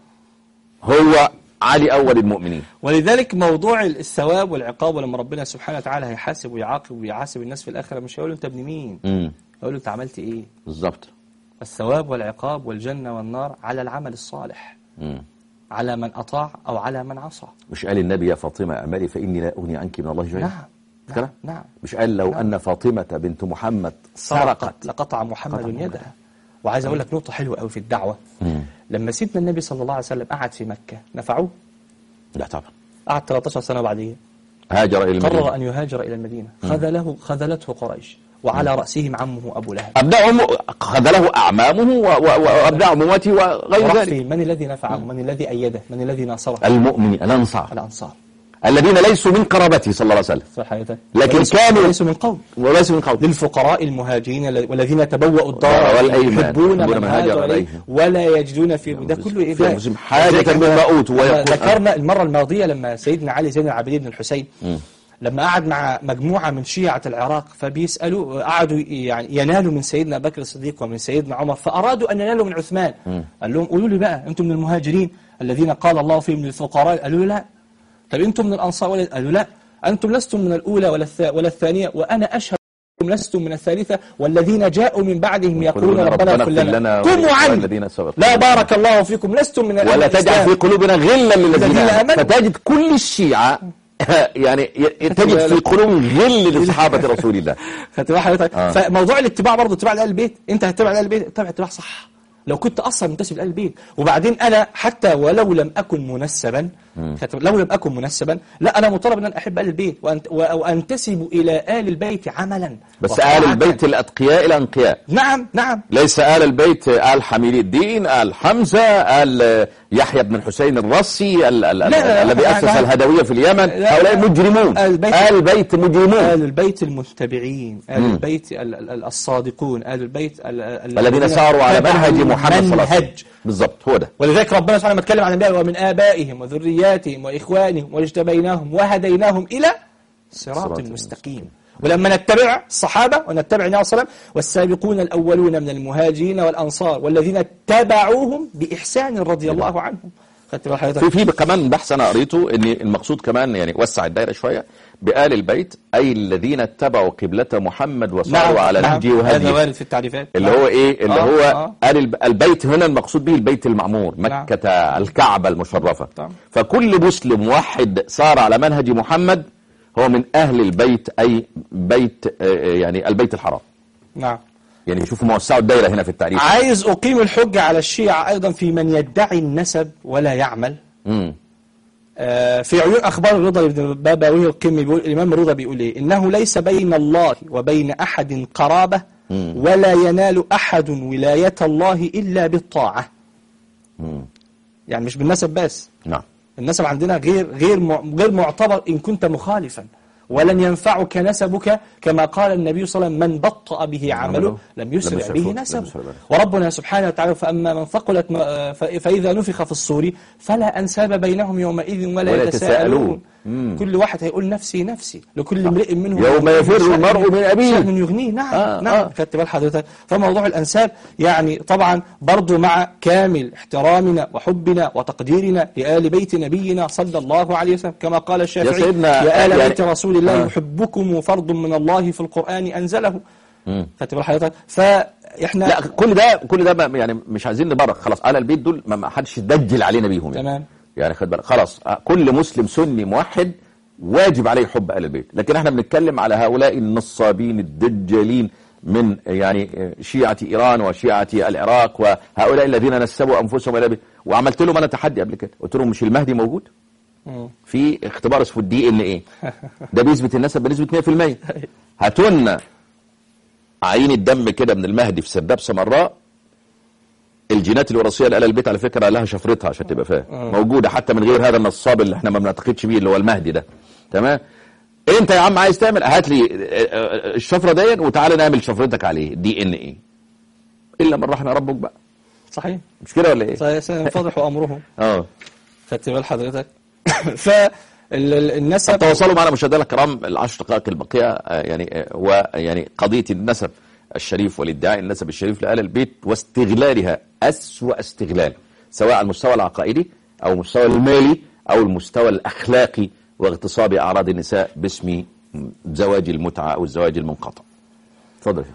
هو علي اول المؤمنين ولذلك موضوع الثواب والعقاب ولما ربنا سبحانه وتعالى هيحاسب ويعاقب ويحاسب الناس في الآخرة مش هيقول له أنت ابن مين امم هيقول له أنت عملت إيه بالظبط الثواب والعقاب والجنة والنار على العمل الصالح مم. على من أطاع أو على من عصى مش قال النبي يا فاطمه اعملي فاني لا اغني عنك من الله شيئا نعم مش كده؟ نعم نعم مش قال لو ان فاطمه بنت محمد سرقت لقطع محمد قطع محمد. يدها وعايز أقول لك نقطة حلوة قوي في الدعوة مم. لما سيدنا النبي صلى الله عليه وسلم قعد في مكة نفعوه لا طبعا قعد 13 سنة بعديه هاجر الى قرر المدينه أن يهاجر إلى المدينة خذله خذلته قريش وعلى رأسهم عمه أبو لهب ابناء أمه خذله اعمامه و- و- وابناء عمومته وغير وراح ذلك فين؟ من الذي نفعه من الذي أيده من الذي ناصره المؤمنين الانصار الأنصار الذين ليسوا من قرابته صلى الله عليه وسلم صح حضرتك لكن وليسوا- كانوا- ليسوا من قوم وليسوا من قوم للفقراء المهاجرين الذ- والذين تبوأوا الدار والأيمان يحبون يحبون من هاجر إليه إليهم. ولا يجدون في ده كله إيه في ده؟ أنفسهم حاجة لذلك مما احنا أوتوا ويقول- ذكرنا المرة الماضية لما سيدنا علي زين العابدين بن الحسين لما قعد مع مجموعة من شيعة العراق فبيسألوا قعدوا يعني ينالوا من سيدنا بكر الصديق ومن سيدنا عمر فأرادوا أن ينالوا من عثمان قال لهم قولوا لي بقى أنتم من المهاجرين الذين قال الله فيهم للفقراء قالوا له لا طب أنتم من الأنصار ولا قالوا لا أنتم لستم من الأولى ولا الث- ولا الثانية وأنا أشهد أنكم لستم من الثالثة والذين جاءوا من بعدهم يقولون يقولون ربنا اغفر ربنا لنا اغفر لنا قوموا عني والذين سبقوا. لا بارك الله فيكم لستم من ولا الإسلام. تجعل في قلوبنا غلا للذين الذين آمنوا آمنوا. فتجد كل الشيعة يعني ي- تجد في قلوبهم غل لصحابة رسول الله خدت بال حضرتك آه. فموضوع الاتباع برضه اتباع لآل البيت انت هتتبع لآل البيت اتبع اتباع صح لو كنت اصلا منتسب لآل البيت وبعدين انا حتى ولو لم اكن منسبا خدت بال- لو لم اكن منسبا لا انا مطالب ان أنا احب آل البيت وأنت و- وانتسب الى آل البيت عملا بس وطاعة. آل البيت الأتقياء الأنقياء نعم نعم ليس آل البيت آل حميد الدين آل حمزة آل يحيى بن الحسين الرصي ال- ال- لا، لا، الذي لا، أسس لا. الهدوية في اليمن لا، هؤلاء لا. مجرمون آل البيت- آل البيت مجرمون آل البيت المتبعين آل البيت ال- ال- الصادقون آل البيت ال- ال- الذين ساروا على تبعوا منهج محمد صلى الله عليه وسلم منهج بالضبط هو ده ولذلك ربنا سبحانه وتعالى اتكلم عن الانبياء ومن ابائهم وذرياتهم واخوانهم واجتبيناهم وهديناهم الى صراط صراط المستقيم ولما نتبع الصحابة ونتبع النبي صلى الله عليه وسلم والسابقون الأولون من المهاجرين والأنصار والذين اتبعوهم بإحسان رضي الله عنهم خدت بال حضرتك؟ في في كمان بحث انا قريته ان المقصود كمان يعني وسع الدائره شويه بآل البيت اي الذين اتبعوا قبلة محمد وصاروا على نهجه هذا وهديه وارد في التعريفات اللي نعم. هو ايه اللي آه، هو آه. آل الب- البيت هنا المقصود به البيت المعمور نعم. مكة الكعبة المشرفة طبعا. فكل مسلم موحد صار على منهج محمد هو من أهل البيت أي بيت آه، آه، يعني البيت الحرام نعم يعني شوفوا موسعوا الدائرة هنا في التعريف عايز أقيم الحجة على الشيعة أيضا في من يدعي النسب ولا يعمل مم. آه، في عيون أخبار الرضا بن بابويه القمي بيقول الإمام الرضا بيقول إيه إنه ليس بين الله وبين أحد قرابة ولا ينال أحد ولاية الله إلا بالطاعة مم. يعني مش بالنسب بس نعم النسب عندنا غير غير مع- غير معتبر إن كنت مخالفا ولن ينفعك نسبك كما قال النبي صلى الله عليه وسلم من بطأ به عمله لم يسرع يسرع به فوق- لم نسبه يسرع به. وربنا سبحانه وتعالى فأما من ثقلت م- آه، ف- فإذا نفخ في الصور فلا أنساب بينهم يومئذ ولا, ولا يتساءلون يتساءلون. مم. كل واحد هيقول نفسي نفسي لكل امرئ منهم يوم يفر المرء من أبيه. شأن يغنيه نعم آه، نعم آه. خدت بال حضرتك فموضوع الأنساب يعني طبعا برضو مع كامل احترامنا وحبنا وتقديرنا لآل بيت نبينا صلى الله عليه وسلم كما قال الشافعي سيدنا يا آل يعني- بيت رسول الله آه. يحبكم فرض من الله في القرآن أنزله مم. خدت بال حضرتك فإحنا لا كل ده كل ده ما- يعني مش عايزين نبرر خلاص آل البيت دول ما- ما حدش يدجل علينا بيهم يعني. تمام. يعني خد بالك خلاص آه، كل مسلم سني موحد واجب عليه حب آل البيت لكن احنا بنتكلم على هؤلاء النصابين الدجالين من يعني آه، شيعة إيران وشيعة العراق وهؤلاء الذين نسبوا أنفسهم إلى البيت وعملت لهم أنا تحدي قبل كده قلت لهم مش المهدي موجود في اختبار اسمه الدي ان ايه ده بيثبت النسب بنسبة 100% هاتوا لنا عين الدم كده من المهدي في سرداب سمراء الجينات الوراثيه لآل البيت على فكره لها شفرتها عشان تبقى فاهم موجوده حتى من غير هذا النصاب اللي احنا ما بنعتقدش بيه اللي هو المهدي ده تمام انت يا عم عايز تعمل هات لي آه، آه، الشفره دي وتعالى نعمل شفرتك عليه دي ان ايه الا من رحم ربك بقى صحيح مش كده ولا ايه سينفضح أمرهم اه خدت بال حضرتك فالنسب تواصلوا معنا مشاهدينا الكرام العشر دقائق الباقيه آه، يعني آه، ويعني قضيه النسب الشريف والادعاء النسب الشريف لآل البيت واستغلالها أسوأ استغلال سواء على المستوى العقائدي أو المستوى المالي أو المستوى الأخلاقي واغتصاب أعراض النساء باسم زواج المتعة أو الزواج المنقطع اتفضل يا شيخ.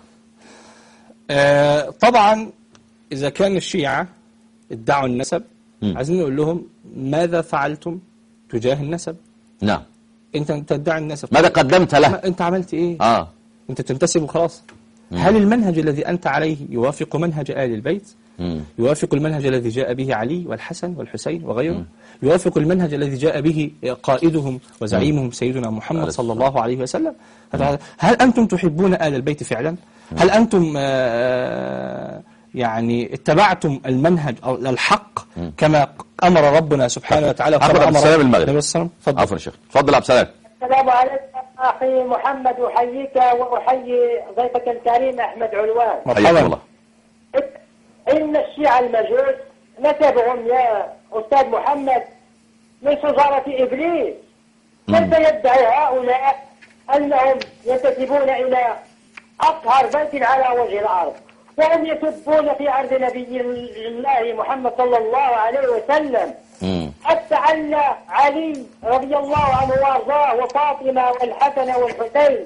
آه، طبعا إذا كان الشيعة ادعوا النسب مم. عايزين نقول لهم ماذا فعلتم تجاه النسب نعم انت أنت تدعي النسب ماذا قدمت له ما- انت عملت ايه آه انت تنتسب وخلاص هل المنهج الذي انت عليه يوافق منهج آل البيت مم. يوافق المنهج الذي جاء به علي والحسن والحسين وغيرهم يوافق المنهج الذي جاء به قائدهم وزعيمهم سيدنا محمد عليه صلى الله عليه وسلم هل أنتم تحبون آل البيت فعلا هل أنتم آه، يعني اتبعتم المنهج أو الحق كما أمر ربنا سبحانه وتعالى أحمد وكما عبد أمر السلام المغرب. النبي صلى الله عليه وسلم تفضل. عفوا يا شيخ اتفضل يا عبد السلام السلام عليكم أخي محمد أحييك وأحيي ضيفك الكريم أحمد علوان حياكم مرحبا الله إن الشيعة المجوس نسبهم يا أستاذ محمد من شجرة إبليس كيف يدعي هؤلاء أنهم ينتسبون إلى أطهر بيت على وجه الأرض وهم يسبون في عرض نبي الله محمد صلى الله عليه وسلم مم. حتى أن علي رضي الله عنه وارضاه وفاطمة والحسن والحسين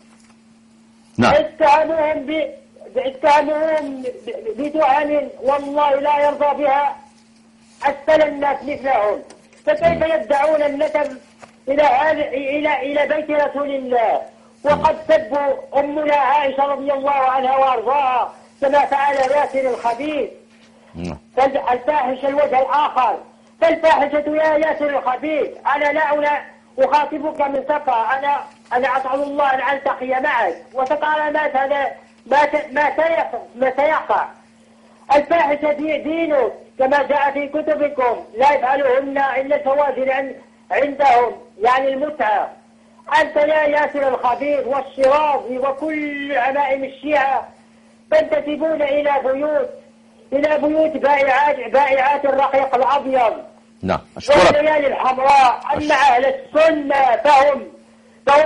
نعم اتهموهم ب اتهموهم ب- بتهم والله لا يرضى بها أسفل الناس مثلهم فكيف يدعون النسب إلى هذا إلى إلى بيت رسول الله وقد سبوا أمنا عائشة رضي الله عنها وأرضاها كما فعل ياسر الخبيث نعم. الفاحش الوجه الآخر فالفاحشة يا ياسر الخبيث أنا لا أنا أخاطبك من ثقة أنا أنا أسأل الله أن ألتقي معك وتتعلمات هذا ما ت- ما سيقع ما سيقع الفاحشة دي دينك كما جاء في كتبكم لا يفعلهن إلا الفواجر عن- عندهم يعني المتعة أنت يا ياسر الخبيث والشرازي وكل عمائم الشيعة تنتسبون إلى بيوت إلى بيوت بائعات بائعات الرقيق الأبيض نعم أشكرك والليالي الحمراء أما أهل السنة فهم فهم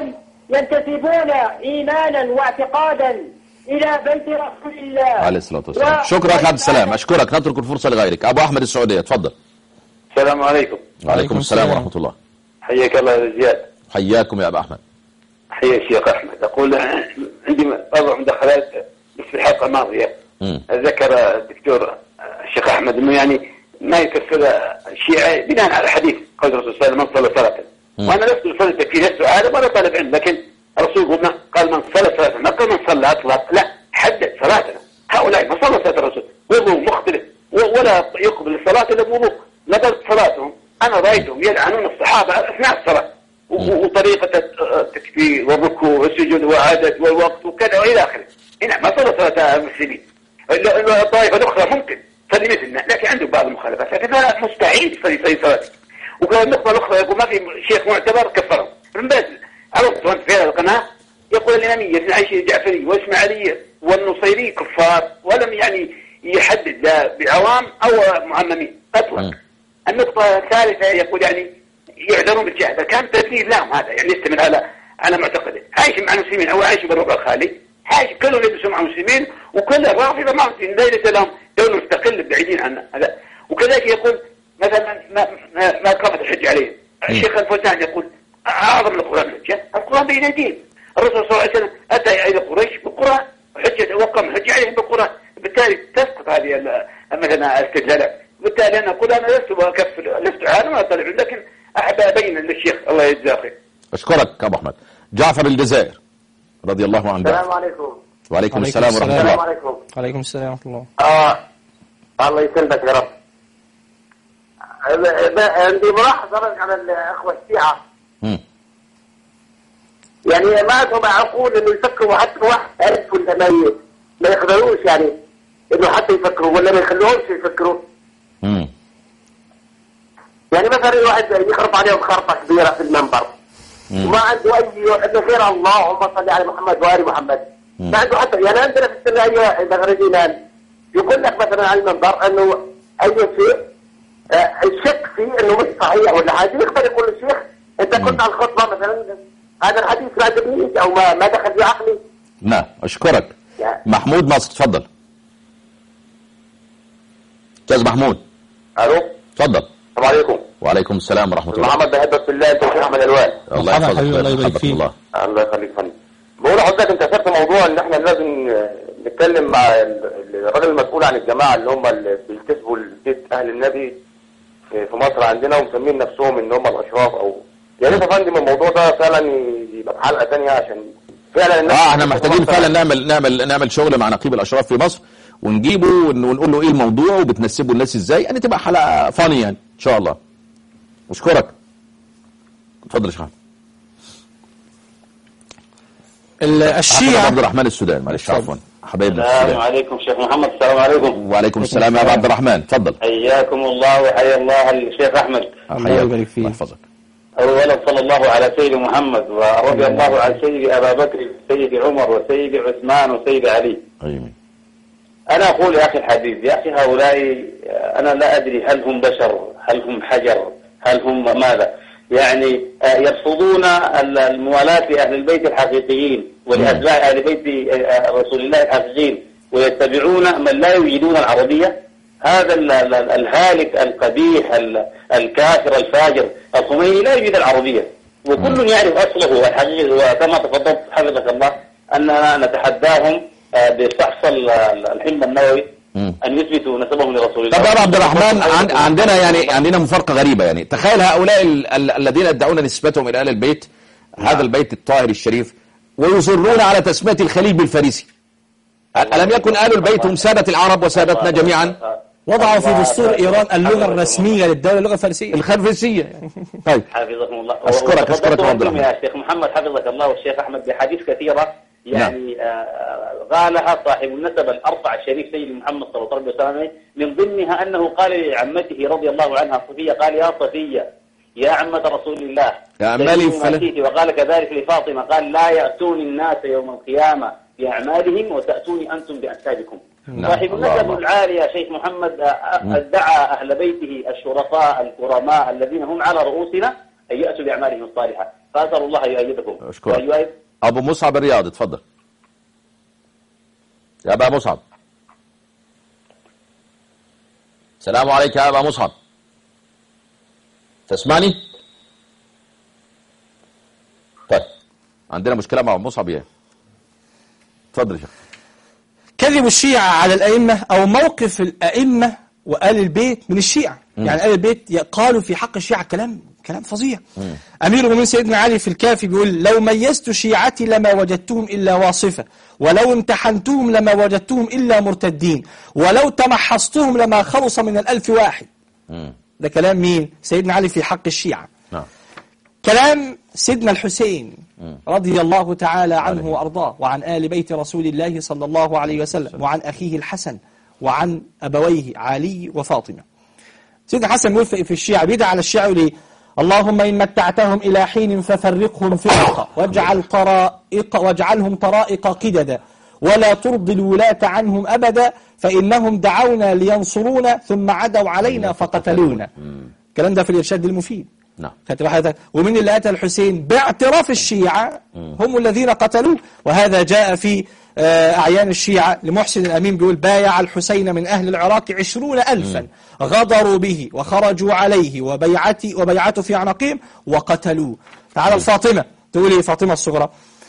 ينتسبون إيمانا واعتقادا إلى بيت رسول الله عليه الصلاة والسلام و- شكرا يا عبد السلام أشكرك نترك الفرصة لغيرك أبو أحمد السعودية تفضل السلام عليكم وعليكم السلام السلام. ورحمة الله حياك الله يا زياد حياكم يا أبا أحمد حيا الشيخ احمد اقول عندي بعض مداخلات بس في الحلقه الماضيه مم. ذكر الدكتور الشيخ احمد انه يعني ما يكفر الشيعه بناء على حديث قول الرسول صلى الله عليه وسلم من صلى صلاه وانا لست بصلي تكفير لست عالم ولا طالب علم لكن الرسول يقول ما- قال من صلى صلاه ما قال من صلى اطلق لا حدد صلاتنا هؤلاء ما صلوا صلاه الرسول وضوء مختلف و- ولا يقبل الصلاه الا بوضوء نظرت صلاتهم انا رايتهم يلعنون الصحابه اثناء الصلاه و- و- وطريقه التكبير والركوع والسجود وعادة والوقت وكذا والى اخره هنا ما صلوا صلاه المسلمين ال- ال- الطائفه الاخرى ممكن تصلي مثلنا لكن عنده بعض المخالفات لكن هذا مستحيل يصلي يصلي صلاتك وكان النقطه الاخرى يقول ما في شيخ معتبر كفرهم من بس عرفت وانت في هذه القناه يقول الاماميه ابن عائشه الجعفري والاسماعيليه والنصيري كفار ولم يعني يحدد لا بعوام او معممين اطلق مم. النقطه الثالثه يقول يعني يعذرون بالجهل كان تدليل لهم هذا يعني يستمر على على معتقده عايش مع المسلمين او عايش بالربع الخالي عايش كلهم يدرسوا مع المسلمين وكل الرافضه ما ليس لهم دوله مستقله بعيدين عنا هذا وكذلك يقول مثلا ما ما, ما قامت الحجه عليهم الشيخ الفوزان يقول اعظم القران حجه القران بين ايديهم الرسول صلى الله عليه وسلم اتى الى قريش بالقران حجه وقام الحجه عليهم بالقران بالتالي تسقط هذه ال- مثلا الاستدلالات بالتالي انا اقول انا لست بكفر لست عالم ولا طالب علم، لكن احب ابين للشيخ الله يجزاه خير أشكرك أبو أحمد جعفر الجزائر رضي الله عنه السلام عليكم وعليكم عليكم السلام ورحمة السلام. الله عليكم عليكم السلام ورحمة الله آه الله يسلمك يا رب ب- ب- عندي ملاحظة على الأخوة الشيعة مم. يعني ما عندهم عقول إنه يفكروا حتى واحد ألف ولا ما ي- ما يقدروش يعني إنه حتى يفكروا ولا ما يخلوهمش يفكروا مم. يعني مثلا واحد يخرط عليهم خرطة كبيرة في المنبر مم. وما عنده أي إلا غير اللهم صل على محمد وآل محمد مم. ما عنده حتى يعني عندنا في السنة المغربي الآن يقول لك مثلا على المنبر إنه أي شيء آه، الشك فيه إنه مش صحيح ولا حاجة يقدر يقول للشيخ أنت كنت على الخطبة مثلا هذا الحديث ما عجبنيش أو ما ما دخل في عقلي نعم أشكرك يا- محمود مصر تفضل أستاذ محمود الو تفضل السلام عليكم وعليكم السلام ورحمة الله محمد بحبك في الله انت وشيخ احمد الوان الله مرحبا يحفظك حبيبي، الله يبارك ويحفظك فيك. الله الله يخليك فندم بقول لحضرتك انت اثرت موضوع ان احنا لازم آه، نتكلم مع ال- الراجل المسؤول عن الجماعه اللي هم اللي بينتسبوا لبيت اهل النبي في في مصر عندنا ومسمين نفسهم ان هم الاشراف او يا ريت يا فندم الموضوع ده فعلا يبقى في حلقه ثانيه عشان فعلا الناس اه احنا محتاجين فعلا نعمل نعمل نعمل شغل مع نقيب الاشراف في مصر ونجيبه ون- ونقول له ايه الموضوع وبتنسبوا الناس ازاي يعني تبقى حلقه فاني يعني ان شاء الله اشكرك اتفضل يا شيخ أحمد. ال- أحمد الشيعة عبد الرحمن السوداني معلش اتفضل. عفوا حبايبنا في السلام السودان عليكم شيخ محمد السلام عليكم وعليكم السلام يا ابو عبد الرحمن تفضل حياكم الله وحيا الله الشيخ احمد الله حياك. يبارك الله فيك يحفظك اولا صلى الله على سيد محمد ورضي الله عن سيد ابا بكر وسيد عمر وسيد عثمان وسيد علي امين انا اقول يا اخي الحبيب يا اخي هؤلاء انا لا ادري هل هم بشر هل هم حجر هل هم ماذا يعني آه، يرفضون ال- الموالاة لأهل البيت الحقيقيين ولأتباع أهل بيت آه، رسول الله الحقيقيين ويتبعون من لا يجيدون العربية هذا ال- ال- الهالك القبيح ال- الكافر الفاجر الخميني لا يجيد العربية وكل يعرف أصله الحقيقي وكما تفضلت حفظك الله أننا نتحداهم آه، بفحص ال- ال- الحلم النووي مم. أن يثبتوا نسبهم لرسول الله طب يا أبو عبد الرحمن عن عندنا يعني عندنا مفارقه غريبه يعني تخيل هؤلاء ال ال الذين يدعون نسبتهم الى اهل البيت هذا البيت الطاهر الشريف ويصرون على تسميه الخليل بالفارسي الم يكن اهل البيت هم ساده العرب وسادتنا جميعا وضعوا في دستور إيران اللغة الرسمية للدولة اللغة الفارسية الخرفسيه يعني طيب حفظكم الله أشكرك- أشكرك يا عبد وتفضلتم الرحمن. يا شيخ محمد حفظك الله والشيخ أحمد بحديث كثيرة يعني آه، قالها صاحب النسب الأرفع الشريف سيد محمد صلى الله عليه وسلم من ضمنها أنه قال لعمته رضي الله عنها صفية قال يا صفية يا عمة رسول الله يا عمالي سيدي فلا- وماتيتي. وقال كذلك لفاطمة قال لا يأتوني الناس يوم القيامة بأعمالهم وتأتوني أنتم بأنسابكم نعم. صاحب الله النسب الله. العالي يا شيخ محمد آه، آه، ادعى أهل بيته الشرفاء الكرماء الذين هم على رؤوسنا أن يأتوا بأعمالهم الصالحة فاسال الله ان يؤيدكم أشكرك. ويؤيد ابو مصعب الرياض اتفضل يا ابا مصعب السلام عليك يا ابا مصعب تسمعني طيب عندنا مشكله مع أبو مصعب ايه اتفضل يا شيخ كذب الشيعة على الأئمة أو موقف الأئمة وآل البيت من الشيعة يعني آل البيت ي- قالوا في حق الشيعة كلام كلام فظيع أمير المؤمنين سيدنا علي في الكافي بيقول لو ميزت شيعتي لما وجدتهم إلا واصفة ولو امتحنتهم لما وجدتهم إلا مرتدين ولو تمحصتهم لما خلص من الألف واحد ده كلام مين سيدنا علي في حق الشيعة نعم كلام سيدنا الحسين رضي الله تعالى عنه وأرضاه وعن آل بيت رسول الله صلى الله عليه وسلم وعن أخيه الحسن وعن أبويه علي وفاطمة سيدنا الحسن يقول في في الشيعة بيدعى على الشيعة يقول إيه؟ اللهم إن متعتهم إلى حين ففرقهم فرقا واجعل طرائق واجعلهم طرائق قددا ولا ترضي الولاة عنهم أبدا فإنهم دعونا لينصرونا ثم عدوا علينا فقتلونا الكلام ده في الإرشاد المفيد نعم خدت بقى حضرتك ومن اللي قتل الحسين باعتراف الشيعة هم الذين قتلوه وهذا جاء في آه، أعيان الشيعة لمحسن الأمين بيقول بايع الحسين من أهل العراق عشرون ألفا غدروا به وخرجوا عليه وبيعتي وبيعته في عناقهم وقتلوه تعال فاطمة تقول إيه فاطمة الصغرى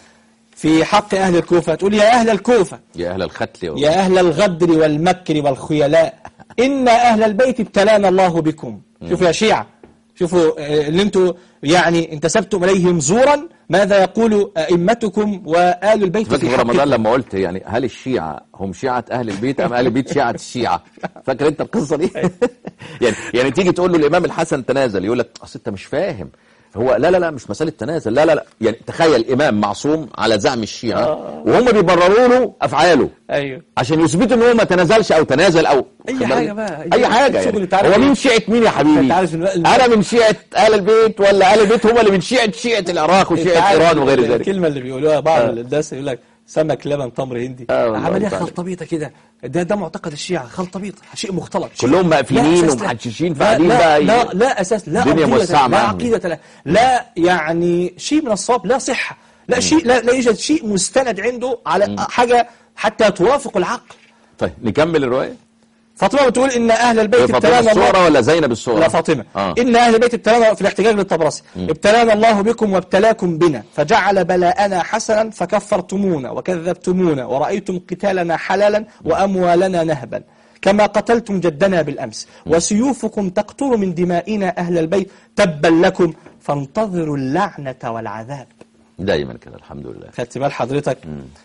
في حق أهل الكوفة تقول يا أهل الكوفة يا اهل الختل و... يا أهل الغدر والمكر والخيلاء إن أهل البيت ابتلانا الله بكم شوفوا يا شيعة شوفوا آه، اللي انتوا يعني انتسبتم إليهم زورا ماذا يقول أئمتكم وآل البيت فاكر في في رمضان حقكم لما قلت يعني هل الشيعة هم شيعة أهل البيت أم أهل البيت شيعة الشيعة فاكر أنت القصة دي يعني يعني تيجي تقول له الإمام الحسن تنازل يقول لك أصل أنت مش فاهم هو لا لا لا مش مسألة تنازل لا لا لا يعني تخيل إمام معصوم على زعم الشيعة وهم بيبرروا له أفعاله أيوه عشان يثبتوا ان هو ما تنازلش او تنازل او أي خد حاجة بالك؟ بقى، أي اي حاجه شغل يعني أنت عارف هو إيه؟ مين شيعه مين يا حبيبي أنت عارف إن- انا من شيعه اهل البيت ولا اهل البيت هم اللي من شيعه شيعه العراق أنت وشيعه عارف ايران وغير ذلك الكلمة اللي بيقولوها بعض آه. الناس يقول لك سمك لبن تمر هندي آه والله عملية تعالى. خلطبيطة كده ده ده معتقد الشيعة خلطبيطة شيء مختلط شيء- كلهم مقفلين لا أساس له. ومحششين لا فقاعدين لا, بقى ي- لا لا أساس لا الدنيا عقيدة موسعة لا معاهم. عقيدة لا لا يعني شيء من الصواب لا صحة لا شيء لا, لا يوجد شيء مستند عنده على حاجة حتى توافق العقل طيب نكمل الروايه فاطمة بتقول إن أهل البيت فاطمه ابتلانا الله الصوره ولا زينب الصوره لا فاطمة آه. إن أهل البيت ابتلانا في الاحتجاج للطبرسي ابتلانا الله بكم وابتلاكم بنا فجعل بلاءنا حسنا فكفرتمونا وكذبتمونا ورأيتم قتالنا حلالا وأموالنا نهبا كما قتلتم جدنا بالأمس وسيوفكم تقطر من دمائنا أهل البيت تبا لكم فانتظروا اللعنة والعذاب دايما كده الحمد لله خدت بال حضرتك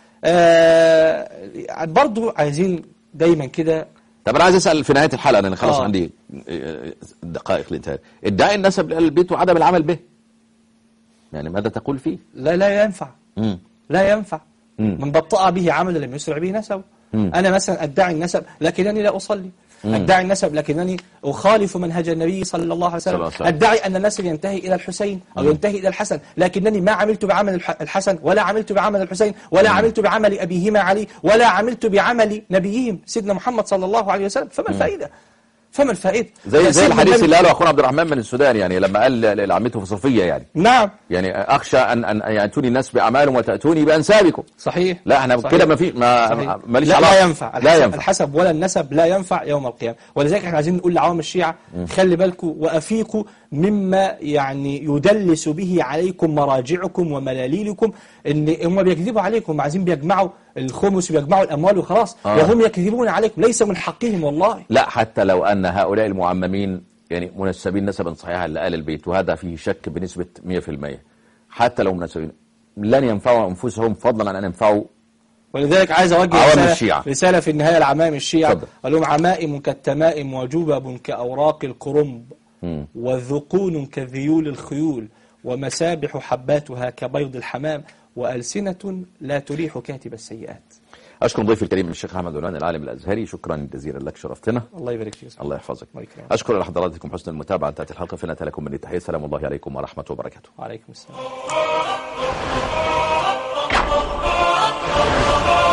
آه برضو عايزين دايما كده طب انا عايز اسال في نهايه الحلقه لان خلاص آه. عندي آه، دقائق للانتهاء ادعاء النسب لاهل البيت وعدم العمل به يعني ماذا تقول فيه لا لا ينفع مم. لا ينفع مم. من بطأ به عمل لم يسرع به نسب مم. أنا مثلا أدعي النسب لكنني لا أصلي أدعي النسب لكنني أخالف منهج النبي صلى الله عليه صلى الله وسلم عليه وسلم. أدعي أن النسب ينتهي إلى الحسين أو ينتهي إلى الحسن لكنني ما عملت بعمل الح- الحسن ولا عملت بعمل الحسين ولا عملت بعمل أبيهما علي ولا عملت بعمل نبيهم سيدنا محمد صلى الله عليه وسلم فما الفائدة فما الفائدة زي زي سيدنا الحديث النبي- اللي قاله اخونا عبد الرحمن من السودان يعني لما قال ل- لعمته في صفيه يعني نعم يعني اخشى ان ان ياتوني الناس باعمالهم وتاتوني بانسابكم صحيح لا احنا صحيح. كده ما في ما صحيح. ماليش لا, علاقه لا ينفع لا الحسب, ينفع الحسب ولا النسب لا ينفع يوم القيامة ولذلك احنا عايزين نقول لعوام الشيعة خلي بالكم وأفيقوا مما يعني يدلس به عليكم مراجعكم وملاليلكم ان هم بيكذبوا عليكم عايزين بيجمعوا الخمس وبيجمعوا الأموال وخلاص آه. وهم يكذبون عليكم ليس من حقهم والله لا حتى لو ان هؤلاء المعممين يعني منسبين نسبا صحيحا لآل البيت وهذا فيه شك بنسبة 100% حتى لو منسبين لن ينفعوا انفسهم فضلا عن ان ينفعوا ولذلك عايز اوجه عوام رسالة, الشيعة. رسالة في النهاية لعمام الشيعة اتفضل. قال لهم عمائم كالتمائم وجبب كأوراق الكرنب مم. وذقون كذيول الخيول ومسابح حباتها كبيض الحمام وألسنة لا تريح كاتب السيئات اشكر ضيفي الكريم الشيخ احمد ولان العالم الازهري شكرا جزيلا لك شرفتنا الله يبارك فيك الله يحفظك الله يكرمك. اشكر لحضراتكم حسن المتابعه انتهت الحلقه فينا لكم من التحيه السلام الله عليكم ورحمه وبركاته وعليكم السلام